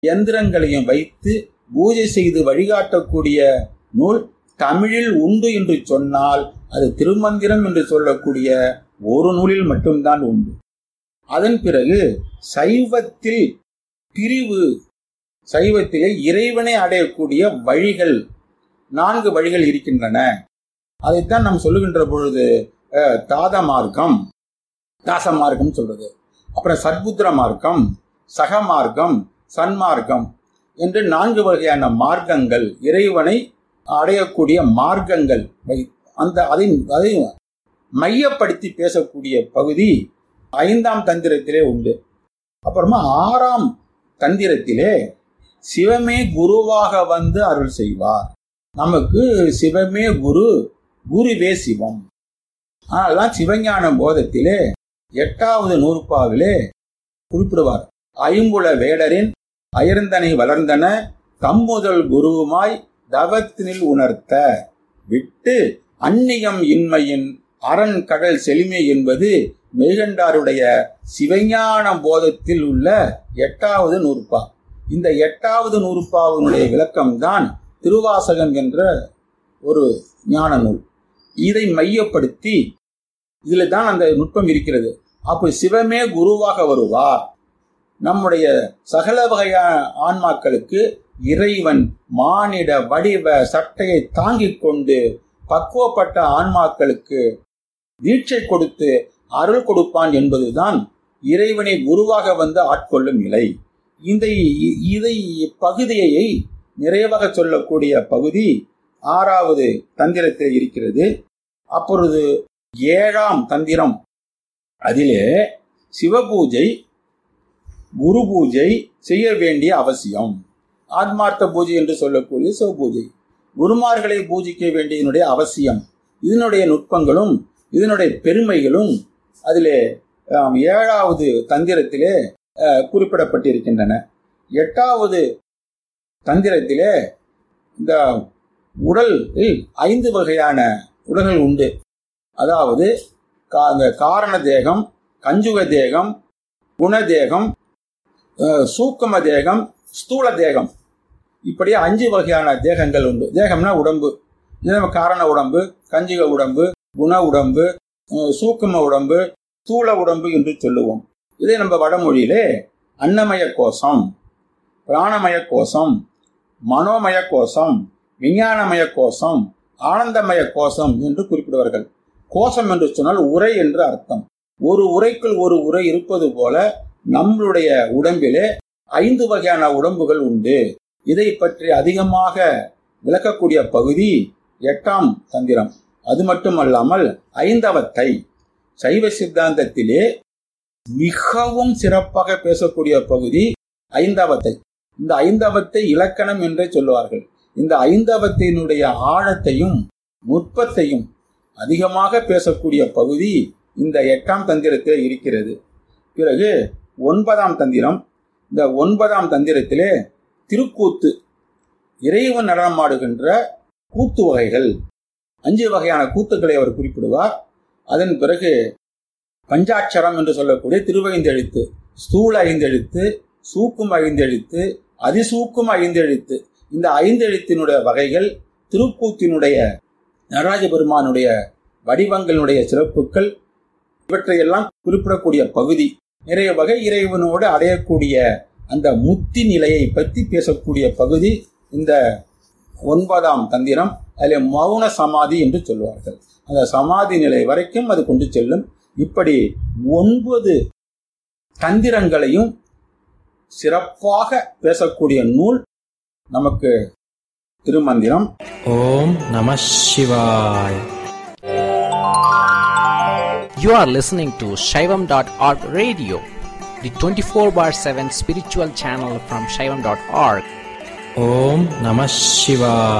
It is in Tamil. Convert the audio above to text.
எந்திரங்களையும் வைத்து பூஜை செய்து வழிகாட்டக்கூடிய நூல் தமிழில் உண்டு என்று சொன்னால் அது திருமந்திரம் என்று சொல்லக்கூடிய ஒரு நூலில் மட்டும்தான் உண்டு அதன் பிறகு சைவத்தில் பிரிவு சைவத்திலே இறைவனை அடையக்கூடிய வழிகள் நான்கு வழிகள் இருக்கின்றன அதைத்தான் நாம் சொல்லுகின்ற பொழுது அஹ், தாத மார்க்கம் தாச மார்க்கம் சொல்றது அப்புறம் சத்புத்திர மார்க்கம் சக மார்க்கம் சன்மார்க்கம் என்று நான்கு வகையான மார்க்கங்கள் இறைவனை அடையக்கூடிய மார்க்கங்கள் வை- அந்த அதை அதை மையப்படுத்தி பேசக்கூடிய பகுதி ஐந்தாம் தந்திரத்திலே உண்டு அப்புறமா ஆறாம் தந்திரத்திலே சிவமே குருவாக வந்து அருள் செய்வார் நமக்கு சிவமே குரு குருவே சிவம் அதனால்தான் சிவஞான போதத்திலே எட்டாவது நூற்பாவிலே குறிப்பிடுவார் ஐம்புல வேடரின் அயர்ந்தனை வளர்ந்தன தம்முதல் குருவுமாய் தவத்தினில் உணர்த்த விட்டு அந்நியம் இன்மையின் அரண் கடல் செழுமை என்பது மெய்கண்டாருடைய சிவஞான போதத்தில் உள்ள எட்டாவது நூற்பா இந்த எட்டாவது நூற்பாவினுடைய விளக்கம்தான் திருவாசகம் என்ற ஒரு ஞான நூல் இதை மையப்படுத்தி இதுல தான் அந்த நுட்பம் இருக்கிறது அப்போ சிவமே குருவாக வருவார் நம்முடைய சகல வகையான ஆன்மாக்களுக்கு இறைவன் மானிட வடிவ சட்டையை தாங்கிக் கொண்டு பக்குவப்பட்ட ஆன்மாக்களுக்கு தீட்சை கொடுத்து அருள் கொடுப்பான் என்பதுதான் இறைவனை குருவாக வந்து ஆட்கொள்ளும் நிலை இந்த இ- இதை பகுதியை நிறைவாக சொல்லக்கூடிய பகுதி ஆறாவது தந்திரத்தில் இருக்கிறது அப்பொழுது ஏழாம் தந்திரம் அதிலே சிவபூஜை குரு பூஜை செய்ய வேண்டிய அவசியம் ஆத்மார்த்த பூஜை என்று சொல்லக்கூடிய சிவபூஜை குருமார்களை பூஜிக்க வேண்டியதனுடைய அவசியம் இதனுடைய நுட்பங்களும் இதனுடைய பெருமைகளும் அதிலே ஆம், ஏழாவது தந்திரத்திலே அஹ், குறிப்பிடப்பட்டிருக்கின்றன எட்டாவது தந்திரத்திலே இந்த உடலில் ஐந்து வகையான உடல்கள் உண்டு அதாவது கா- அந்த காரண தேகம் கஞ்சுக தேகம் குணதேகம் அஹ், சூக்கும தேகம் ஸ்தூல தேகம் இப்படி அஞ்சு வகையான தேகங்கள் உண்டு தேகம்னா உடம்பு இது நம்ம காரண உடம்பு கஞ்சுக உடம்பு குண உடம்பு அஹ், சூக்கும உடம்பு ஸ்தூல உடம்பு என்று சொல்லுவோம் இதை நம்ம வடமொழியிலே அன்னமய கோஷம் பிராணமய கோஷம் மனோமய கோஷம் விஞ்ஞானமய கோஷம் ஆனந்தமய கோஷம் என்று குறிப்பிடுவார்கள் கோஷம் என்று சொன்னால் உரை என்று அர்த்தம் ஒரு உரைக்குள் ஒரு உரை இருப்பது போல நம்மளுடைய உடம்பிலே ஐந்து வகையான உடம்புகள் உண்டு இதை பற்றி அதிகமாக விளக்கக்கூடிய பகுதி எட்டாம் தந்திரம் அது மட்டுமல்லாமல் ஐந்தவத்தை சைவ சித்தாந்தத்திலே மிகவும் சிறப்பாக பேசக்கூடிய பகுதி ஐந்தவத்தை இந்த ஐந்தவத்தை இலக்கணம் என்றே சொல்லுவார்கள் இந்த ஐந்தவத்தினுடைய ஆழத்தையும் நுட்பத்தையும் அதிகமாக பேசக்கூடிய பகுதி இந்த எட்டாம் தந்திரத்தில் இருக்கிறது பிறகு ஒன்பதாம் தந்திரம் இந்த ஒன்பதாம் தந்திரத்திலே திருக்கூத்து இறைவன் நடனமாடுகின்ற கூத்து வகைகள் அஞ்சு வகையான கூத்துக்களை அவர் குறிப்பிடுவார் அதன் பிறகு பஞ்சாட்சரம் என்று சொல்லக்கூடிய திருவைந்தெழுத்து ஸ்தூல ஐந்தெழுத்து சூக்கும் ஐந்தெழுத்து அதிசூக்கும் ஐந்தெழுத்து இந்த ஐந்தெழுத்தினுடைய வகைகள் திருக்கூத்தினுடைய நடராஜ பெருமானுடைய வடிவங்களுடைய சிறப்புகள் இவற்றையெல்லாம் குறிப்பிடக்கூடிய பகுதி நிறைய வகை இறைவனோடு அடையக்கூடிய அந்த முத்தி நிலையை பற்றி பேசக்கூடிய பகுதி இந்த ஒன்பதாம் தந்திரம் அதில் மௌன சமாதி என்று சொல்வார்கள் அந்த சமாதி நிலை வரைக்கும் அது கொண்டு செல்லும் இப்படி ஒன்பது தந்திரங்களையும் சிறப்பாக பேசக்கூடிய நூல் நமக்கு திருமந்திரம் ஓம் நம சிவாய் You are listening to Shaivam.org radio, the 24 bar 7 spiritual channel from Shaivam.org. ஓம் நம சிவாய்